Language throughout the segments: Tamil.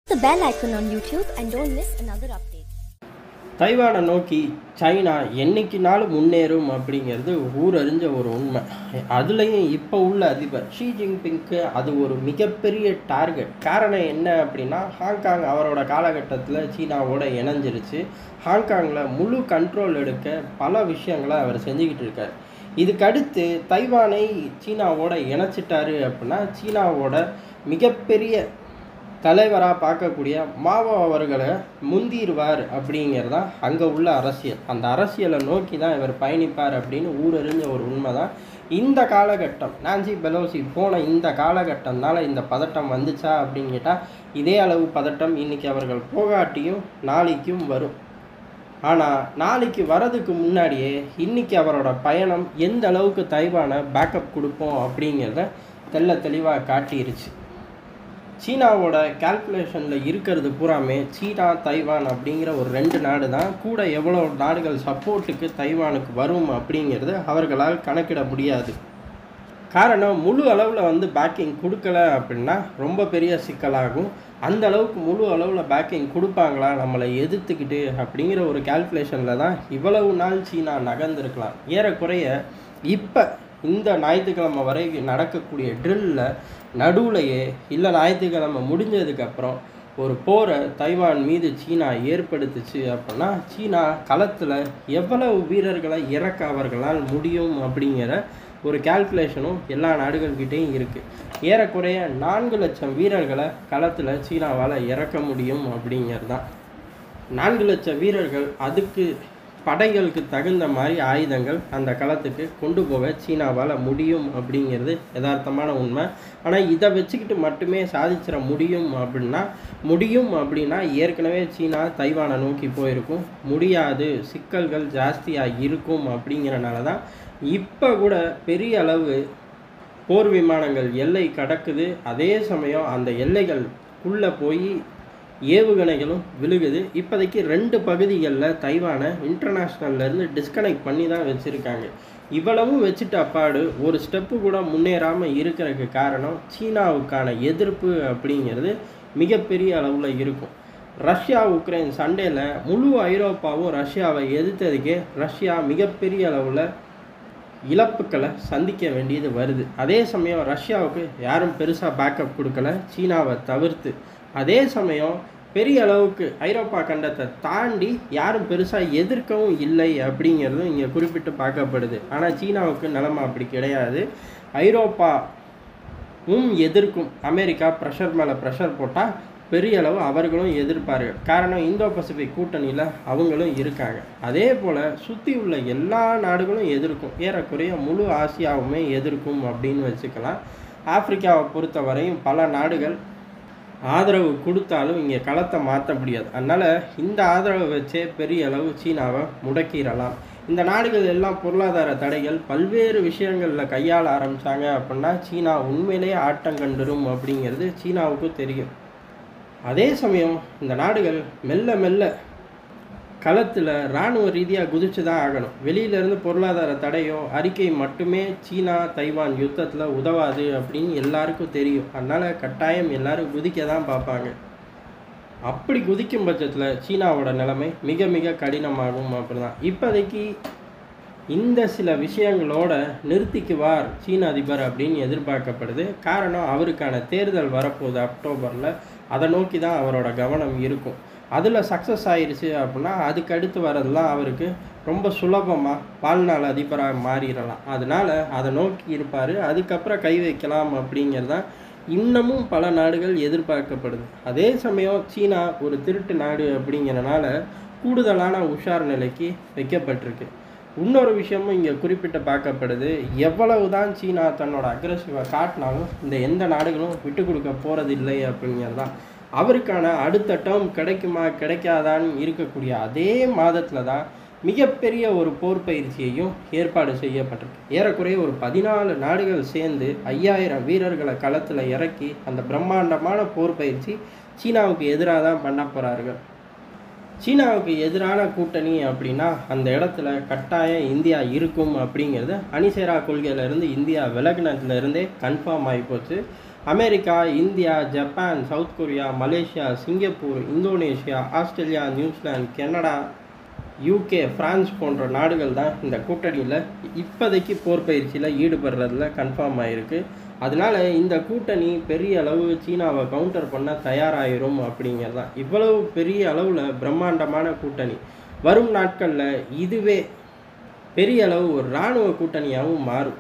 the bell icon on YouTube and don't miss another update. தைவானை நோக்கி சைனா என்னைக்குனாலும் முன்னேறும் அப்படிங்கிறது ஊரறிஞ்ச ஒரு உண்மை அதுலேயும் இப்போ உள்ள அதிபர் ஷி ஜின்பிங்க்கு அது ஒரு மிகப்பெரிய டார்கெட் காரணம் என்ன அப்படின்னா ஹாங்காங் அவரோட காலகட்டத்தில் சீனாவோட இணைஞ்சிருச்சு ஹாங்காங்கில் முழு கண்ட்ரோல் எடுக்க பல விஷயங்களை அவர் செஞ்சுக்கிட்டு இருக்கார் இதுக்கடுத்து தைவானை சீனாவோட இணைச்சிட்டாரு அப்படின்னா சீனாவோட மிகப்பெரிய தலைவராக பார்க்கக்கூடிய மாவோ அவர்களை முந்திடுவார் அப்படிங்கிறது தான் அங்கே உள்ள அரசியல் அந்த அரசியலை நோக்கி தான் இவர் பயணிப்பார் அப்படின்னு ஊரறிஞ்ச ஒரு உண்மை தான் இந்த காலகட்டம் நான்சி பெலோசி போன இந்த காலகட்டம்னால இந்த பதட்டம் வந்துச்சா அப்படின்னு கேட்டால் இதே அளவு பதட்டம் இன்றைக்கி அவர்கள் போகாட்டியும் நாளைக்கும் வரும் ஆனால் நாளைக்கு வரதுக்கு முன்னாடியே இன்றைக்கி அவரோட பயணம் எந்த அளவுக்கு தைவானை பேக்கப் கொடுப்போம் அப்படிங்கிறத தெள்ள தெளிவாக காட்டிருச்சு சீனாவோட கால்குலேஷனில் இருக்கிறது பூராமே சீனா தைவான் அப்படிங்கிற ஒரு ரெண்டு நாடு தான் கூட எவ்வளோ நாடுகள் சப்போர்ட்டுக்கு தைவானுக்கு வரும் அப்படிங்கிறது அவர்களால் கணக்கிட முடியாது காரணம் முழு அளவில் வந்து பேக்கிங் கொடுக்கல அப்படின்னா ரொம்ப பெரிய சிக்கலாகும் அந்த அளவுக்கு முழு அளவில் பேக்கிங் கொடுப்பாங்களா நம்மளை எதிர்த்துக்கிட்டு அப்படிங்கிற ஒரு கால்குலேஷனில் தான் இவ்வளவு நாள் சீனா நகர்ந்துருக்கலாம் ஏறக்குறைய இப்போ இந்த ஞாயிற்றுக்கிழமை வரை நடக்கக்கூடிய ட்ரில்லில் நடுவுலையே இல்லை ஞாயிற்றுக்கிழமை முடிஞ்சதுக்கப்புறம் ஒரு போரை தைவான் மீது சீனா ஏற்படுத்துச்சு அப்படின்னா சீனா களத்தில் எவ்வளவு வீரர்களை இறக்க அவர்களால் முடியும் அப்படிங்கிற ஒரு கால்குலேஷனும் எல்லா நாடுகள்கிட்டையும் இருக்குது ஏறக்குறைய நான்கு லட்சம் வீரர்களை களத்தில் சீனாவால் இறக்க முடியும் அப்படிங்கிறது தான் நான்கு லட்சம் வீரர்கள் அதுக்கு படைகளுக்கு தகுந்த மாதிரி ஆயுதங்கள் அந்த களத்துக்கு கொண்டு போக சீனாவால் முடியும் அப்படிங்கிறது யதார்த்தமான உண்மை ஆனால் இதை வச்சுக்கிட்டு மட்டுமே சாதிச்சிட முடியும் அப்படின்னா முடியும் அப்படின்னா ஏற்கனவே சீனா தைவானை நோக்கி போயிருக்கும் முடியாது சிக்கல்கள் ஜாஸ்தியாக இருக்கும் அப்படிங்கிறனால தான் இப்போ கூட பெரிய அளவு போர் விமானங்கள் எல்லை கடக்குது அதே சமயம் அந்த எல்லைகளுக்குள்ளே போய் ஏவுகணைகளும் விழுகுது இப்போதைக்கு ரெண்டு பகுதிகளில் தைவானை இன்டர்நேஷ்னல்லேருந்து டிஸ்கனெக்ட் பண்ணி தான் வச்சுருக்காங்க இவ்வளவும் வச்சுட்டு அப்பாடு ஒரு ஸ்டெப்பு கூட முன்னேறாமல் இருக்கிறதுக்கு காரணம் சீனாவுக்கான எதிர்ப்பு அப்படிங்கிறது மிகப்பெரிய அளவில் இருக்கும் ரஷ்யா உக்ரைன் சண்டையில் முழு ஐரோப்பாவும் ரஷ்யாவை எதிர்த்ததுக்கே ரஷ்யா மிகப்பெரிய அளவில் இழப்புக்களை சந்திக்க வேண்டியது வருது அதே சமயம் ரஷ்யாவுக்கு யாரும் பெருசாக பேக்கப் கொடுக்கல சீனாவை தவிர்த்து அதே சமயம் பெரிய அளவுக்கு ஐரோப்பா கண்டத்தை தாண்டி யாரும் பெருசாக எதிர்க்கவும் இல்லை அப்படிங்கிறதும் இங்கே குறிப்பிட்டு பார்க்கப்படுது ஆனால் சீனாவுக்கு நிலைமை அப்படி கிடையாது ஐரோப்பாவும் எதிர்க்கும் அமெரிக்கா ப்ரெஷர் மேலே ப்ரெஷர் போட்டால் பெரிய அளவு அவர்களும் எதிர்ப்பார்கள் காரணம் இந்தோ பசிபிக் கூட்டணியில் அவங்களும் இருக்காங்க அதே போல் சுற்றி உள்ள எல்லா நாடுகளும் எதிர்க்கும் ஏறக்குறைய முழு ஆசியாவுமே எதிர்க்கும் அப்படின்னு வச்சுக்கலாம் ஆப்பிரிக்காவை பொறுத்த வரையும் பல நாடுகள் ஆதரவு கொடுத்தாலும் இங்கே களத்தை மாற்ற முடியாது அதனால் இந்த ஆதரவை வச்சே பெரிய அளவு சீனாவை முடக்கிடலாம் இந்த நாடுகள் எல்லாம் பொருளாதார தடைகள் பல்வேறு விஷயங்களில் கையாள ஆரம்பித்தாங்க அப்படின்னா சீனா உண்மையிலேயே ஆட்டம் கண்டுரும் அப்படிங்கிறது சீனாவுக்கு தெரியும் அதே சமயம் இந்த நாடுகள் மெல்ல மெல்ல களத்தில் இராணுவ ரீதியாக குதிச்சு தான் ஆகணும் வெளியிலேருந்து பொருளாதார தடையோ அறிக்கை மட்டுமே சீனா தைவான் யுத்தத்தில் உதவாது அப்படின்னு எல்லாருக்கும் தெரியும் அதனால் கட்டாயம் எல்லாரும் குதிக்க தான் பார்ப்பாங்க அப்படி குதிக்கும் பட்சத்தில் சீனாவோட நிலைமை மிக மிக கடினமாகும் அப்படிதான் இப்போதைக்கு இந்த சில விஷயங்களோட நிறுத்திக்குவார் சீன அதிபர் அப்படின்னு எதிர்பார்க்கப்படுது காரணம் அவருக்கான தேர்தல் வரப்போகுது அக்டோபரில் அதை நோக்கி தான் அவரோட கவனம் இருக்கும் அதில் சக்ஸஸ் ஆயிடுச்சு அப்படின்னா அதுக்கு அடுத்து வரதெல்லாம் அவருக்கு ரொம்ப சுலபமாக வாழ்நாள் அதிபராக மாறிடலாம் அதனால் அதை நோக்கி இருப்பார் அதுக்கப்புறம் கை வைக்கலாம் அப்படிங்கிறது தான் இன்னமும் பல நாடுகள் எதிர்பார்க்கப்படுது அதே சமயம் சீனா ஒரு திருட்டு நாடு அப்படிங்கிறனால கூடுதலான உஷார் நிலைக்கு வைக்கப்பட்டிருக்கு இன்னொரு விஷயமும் இங்கே குறிப்பிட்டு பார்க்கப்படுது எவ்வளவு தான் சீனா தன்னோட அக்ரஸிவை காட்டினாலும் இந்த எந்த நாடுகளும் விட்டு கொடுக்க போகிறதில்லை அப்படிங்கிறது தான் அவருக்கான அடுத்த டேர்ம் கிடைக்குமா கிடைக்காதான்னு இருக்கக்கூடிய அதே மாதத்தில் தான் மிகப்பெரிய ஒரு போர் பயிற்சியையும் ஏற்பாடு செய்யப்பட்டிருக்கு ஏறக்குறைய ஒரு பதினாலு நாடுகள் சேர்ந்து ஐயாயிரம் வீரர்களை களத்தில் இறக்கி அந்த பிரம்மாண்டமான போர் பயிற்சி சீனாவுக்கு எதிராக தான் பண்ண போகிறார்கள் சீனாவுக்கு எதிரான கூட்டணி அப்படின்னா அந்த இடத்துல கட்டாயம் இந்தியா இருக்கும் அப்படிங்கிறது அணிசேரா கொள்கையிலேருந்து இந்தியா விலகினதுலேருந்தே கன்ஃபார்ம் ஆகி போச்சு America India Japan South Korea Malaysia Singapore Indonesia Australia New Zealand Canada UK France போன்ற நாடுகள் தான் இந்த கூட்டணியில் இப்போதைக்கு போர் பயிற்சியில் ஈடுபடுறதுல கன்ஃபார்ம் ஆகிருக்கு அதனால இந்த கூட்டணி பெரிய அளவு சீனாவை கவுண்டர் பண்ண தயாராகிரும் அப்படிங்கிறது தான் இவ்வளவு பெரிய அளவில் பிரம்மாண்டமான கூட்டணி வரும் நாட்களில் இதுவே பெரிய அளவு ஒரு இராணுவ கூட்டணியாகவும் மாறும்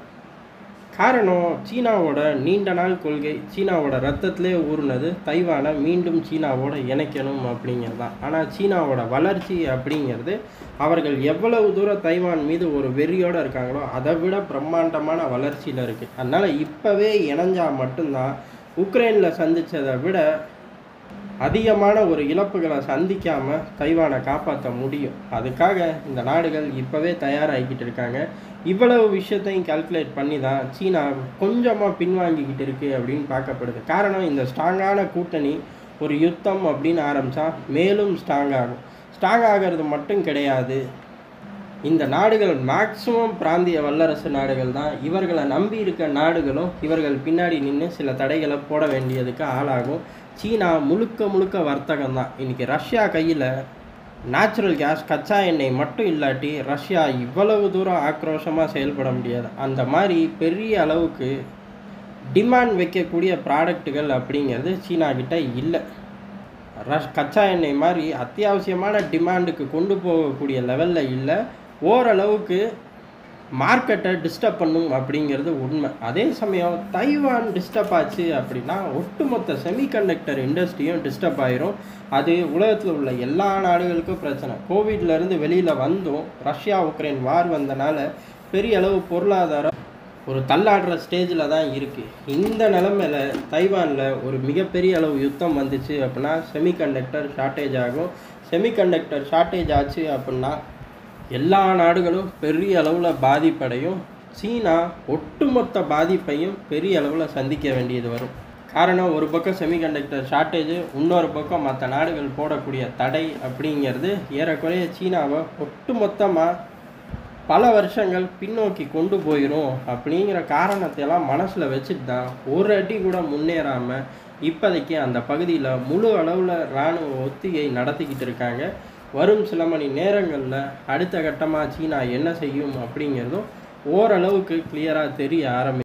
காரணம் சீனாவோட நீண்ட நாள் கொள்கை சீனாவோட ரத்தத்திலே ஊறுனது தைவானை மீண்டும் சீனாவோட இணைக்கணும் அப்படிங்கிறது தான் ஆனால் சீனாவோட வளர்ச்சி அப்படிங்கிறது அவர்கள் எவ்வளவு தூரம் தைவான் மீது ஒரு வெறியோடு இருக்காங்களோ அதை விட பிரம்மாண்டமான வளர்ச்சியில் இருக்குது அதனால் இப்போவே இணைஞ்சா மட்டும்தான் உக்ரைனில் சந்தித்ததை விட அதிகமான ஒரு இழப்புகளை சந்திக்காமல் தைவானை காப்பாற்ற முடியும் அதுக்காக இந்த நாடுகள் இப்போவே தயாராகிக்கிட்டு இருக்காங்க இவ்வளவு விஷயத்தையும் கால்குலேட் பண்ணி தான் சீனா கொஞ்சமாக பின்வாங்கிக்கிட்டு இருக்குது அப்படின்னு பார்க்கப்படுது காரணம் இந்த ஸ்ட்ராங்கான கூட்டணி ஒரு யுத்தம் அப்படின்னு ஆரம்பித்தா மேலும் ஸ்ட்ராங் ஆகும் ஸ்ட்ராங் ஆகிறது மட்டும் கிடையாது இந்த நாடுகள் மேக்சிமம் பிராந்திய வல்லரசு நாடுகள் தான் இவர்களை நம்பி இருக்க நாடுகளும் இவர்கள் பின்னாடி நின்று சில தடைகளை போட வேண்டியதுக்கு ஆளாகும் சீனா முழுக்க முழுக்க வர்த்தகம் தான் இன்றைக்கி ரஷ்யா கையில் நேச்சுரல் கேஸ் கச்சா எண்ணெய் மட்டும் இல்லாட்டி ரஷ்யா இவ்வளவு தூரம் ஆக்ரோஷமாக செயல்பட முடியாது அந்த மாதிரி பெரிய அளவுக்கு டிமாண்ட் வைக்கக்கூடிய ப்ராடக்ட்டுகள் அப்படிங்கிறது சீனா கிட்ட இல்லை ரஷ் கச்சா எண்ணெய் மாதிரி அத்தியாவசியமான டிமாண்டுக்கு கொண்டு போகக்கூடிய லெவலில் இல்லை ஓரளவுக்கு மார்க்கெட்டை டிஸ்டர்ப் பண்ணும் அப்படிங்கிறது உண்மை அதே சமயம் தைவான் டிஸ்டர்ப் ஆச்சு அப்படின்னா ஒட்டுமொத்த செமிகண்டக்டர் இண்டஸ்ட்ரியும் டிஸ்டர்ப் ஆயிரும் அது உலகத்தில் உள்ள எல்லா நாடுகளுக்கும் பிரச்சனை கோவிட்லேருந்து வெளியில் வந்தும் ரஷ்யா உக்ரைன் வார் வந்தனால பெரிய அளவு பொருளாதாரம் ஒரு தள்ளாடுற ஸ்டேஜில் தான் இருக்குது இந்த நிலமையில தைவானில் ஒரு மிகப்பெரிய அளவு யுத்தம் வந்துச்சு அப்படின்னா செமிகண்டக்டர் ஷார்ட்டேஜ் ஆகும் செமிகண்டக்டர் ஷார்ட்டேஜ் ஆச்சு அப்படின்னா எல்லா நாடுகளும் பெரிய அளவில் பாதிப்படையும் சீனா ஒட்டுமொத்த பாதிப்பையும் பெரிய அளவில் சந்திக்க வேண்டியது வரும் காரணம் ஒரு பக்கம் செமிகண்டக்டர் ஷார்ட்டேஜ் இன்னொரு பக்கம் மற்ற நாடுகள் போடக்கூடிய தடை அப்படிங்கிறது ஏறக்குறைய சீனாவை ஒட்டுமொத்தமாக பல வருஷங்கள் பின்னோக்கி கொண்டு போயிடும் அப்படிங்கிற காரணத்தையெல்லாம் மனசில் வச்சுட்டு தான் ஒரு அடி கூட முன்னேறாமல் இப்போதைக்கு அந்த பகுதியில் முழு அளவில் இராணுவ ஒத்திகை நடத்திக்கிட்டு இருக்காங்க வரும் சில மணி நேரங்களில் அடுத்த கட்டமாக சீனா என்ன செய்யும் அப்படிங்கிறதும் ஓரளவுக்கு கிளியராக தெரிய ஆரம்பி